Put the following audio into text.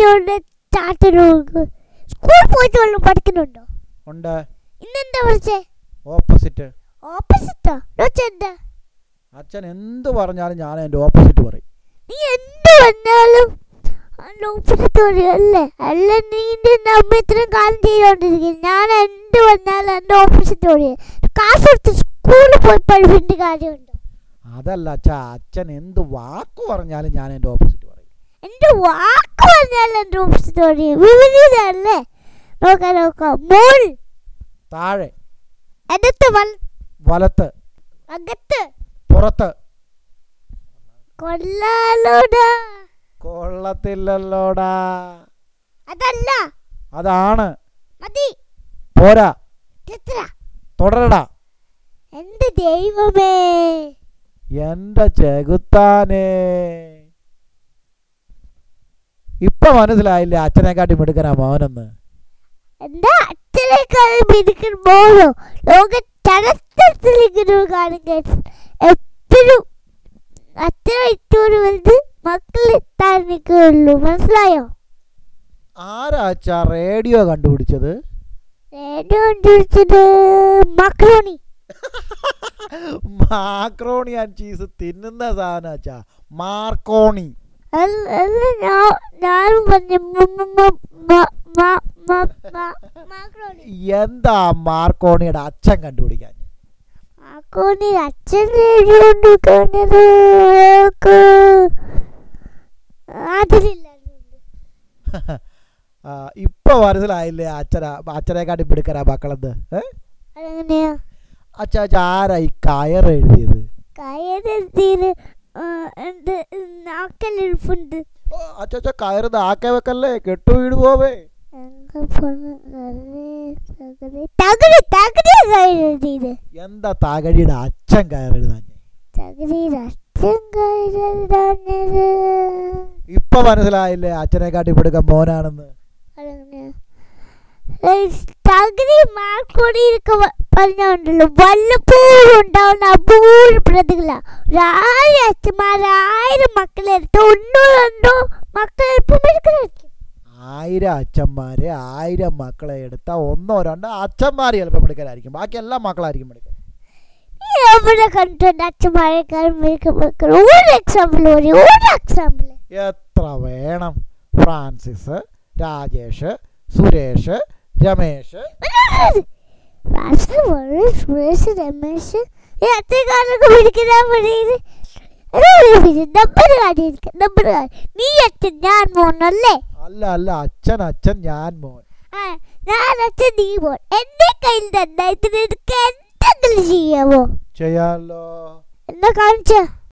പഠിക്കുന്നതുകൊണ്ട് ചാട്ടനോക്ക് school പോയിട്ട് വല്ലതും പഠിക്കുന്നുണ്ടോ ഉണ്ട് ഇന്നെന്താ പഠിച്ചേ ഓപ്പോസിറ്റ് ഓപ്പോസിറ്റോ എന്താ അച്ഛൻ എന്ത് പറഞ്ഞാലും ഞാൻ എൻ്റെ ഓപ്പോസിറ്റ് പറയും നീ എന്ത് പറഞ്ഞാലും അതിന്റെ ഓപ്പോസിറ്റ് പറയും അല്ലേ അല്ല നീ നിന്റെ നമ്മ ഇത്രയും കാലം ചെയ്തോണ്ടിരിക്കും ഞാൻ എന്ത് പറഞ്ഞാലും എന്റെ ഓപ്പോസിറ്റ് പറയും കാശ് കൊടുത്ത് സ്കൂളിൽ പോയി പഠിപ്പിന്റെ കാര്യമുണ്ടോ അതല്ല അച്ഛാ അച്ഛൻ എന്ത് വാക്ക് പറഞ്ഞാലും ഞാൻ എൻ്റെ ഓപ്പോസിറ്റ് പറയും എന്റെ വാക്ക് പറഞ്ഞാൽ എന്റെ ഓപ്പോസിറ്റ് പറയും വിപരീതല്ലേ നോക്കാം നോക്കാം മോൾ താഴെ അടുത്ത് വൽ വലത്ത് അകത്ത് പുറത്ത് കൊല്ലാലോടാ കൊള്ളത്തില്ലല്ലോടാ അതല്ല അതാണ് മതി പോരാ എത്ര തുടരടാ എന്റെ ദൈവമേ എന്റെ ചെകുത്താനേ ഇപ്പൊ മനസ്സിലായില്ലേ അച്ഛനെക്കാട്ടി മിടുക്കനാ മോനെന്ന് എന്താ അച്ഛനേക്കാളും മിടുക്കൻ മോളോ ലോക ചരിത്രത്തിലിങ്ങനെ കാണുക എപ്പോഴും അച്ഛനെ ഇട്ടോട് വലുത് മക്കളെത്താൻ നിൽക്കുകയുള്ളൂ മനസ്സിലായോ ആരാ അച്ഛാ റേഡിയോ കണ്ടുപിടിച്ചത് റേഡിയോ കണ്ടുപിടിച്ചത് മക്രോണി മാക്രോണി ആൻഡ് ചീസ് തിന്നുന്ന സാധനം അച്ഛാ മാർക്കോണി അല്ല അല്ല ഞാൻ ഞാനും പറഞ്ഞു മ- മ- മ- മ- മ- മ- മ- മക്രോണി എന്താ മാർക്കോണിയുടെ അച്ഛൻ കണ്ടുപിടിക്കാൻ മക്രോണി അച്ഛൻ റേഡിയോ കണ്ടുപിടിക്കുന്നത് അയാൾക്ക് അതിലില്ലായിരുന്നു ആ, ഇപ്പൊ മനസ്സിലായില്ലേ അച്ഛനാ അച്ഛനെക്കാട്ടി മിടുക്കനാ മക്കളെന്ന് ഏ? അതെങ്ങനെയാ അച്ഛാ അച്ഛാ ആരാ ഈ കയർ എഴുതിയത് കയറെത്തിയത് എന്ത് നാക്കലിരിപ്പുണ്ട് അച്ഛാ അച്ഛാ കയർ നാക്കെ വെക്കല്ലേ കെട്ടു വീട് പോവേ തകടി തകടിയാ കയറെത്തിയത് എന്താ തകഴിയുടെ അച്ഛൻ കയർ എഴുതാൻ തകടി അച്ഛൻ കയറെഴുതാഞ്ഞത് ഇപ്പൊ മനസ്സിലായില്ലേ അച്ഛനെക്കാട്ടി മിടുക്കൻ മോനാണെന്ന് അതെങ്ങനെയാ തകടി മാർക്കൊടിയൊക്കെ പറഞ്ഞുണ്ടല്ലോ വല്ലപ്പോഴും ഉണ്ടാവുന്ന അപൂർവ പ്രതികള ഒരായിരം അച്ഛന്മാർ ആയിരം മക്കളെ എടുത്ത് ഒന്നോ രണ്ടോ മക്കളെ എളുപ്പം എടുക്കണമായിരിക്കും ആയിരം അച്ഛന്മാരെ ആയിരം മക്കളെ എടുത്ത ഒന്നോ രണ്ടോ അച്ഛന്മാർ ചിലപ്പോൾ മിടുക്കനായിരിക്കും ബാക്കി എല്ലാ മക്കളായിരിക്കും മിടുക്കൻ നീ എവിടെ കണ്ടിട്ടുണ്ട് അച്ഛന്മാരെക്കാളും മിടുക്ക മക്കൾ ഒരു എക്സാമ്പിൾ പറയും ഒരു എക്സാമ്പിൾ എത്ര വേണം ഫ്രാൻസിസ് രാജേഷ് സുരേഷ് രമേശ് റാസ് വളരെ സുരേഷ് രമേശ് ഈ അച്ഛക്കാരൊക്കെ പിടിക്കാൻ പറയുന്നത് നമ്പർ കാണിയിരിക്കും നമ്പർ നീ അച്ഛൻ ഞാൻ മോനല്ലേ അല്ല അല്ല അച്ഛൻ അച്ഛൻ ഞാൻ മോൻ ആ ഞാൻ അച്ഛൻ നീ മോൻ എന്റെ കയ്യിൽ തന്നായിട്ട് നിനക്ക് എന്തെങ്കിലും ചെയ്യാമോ ചെയ്യാലോ എന്നാ കാണിച്ച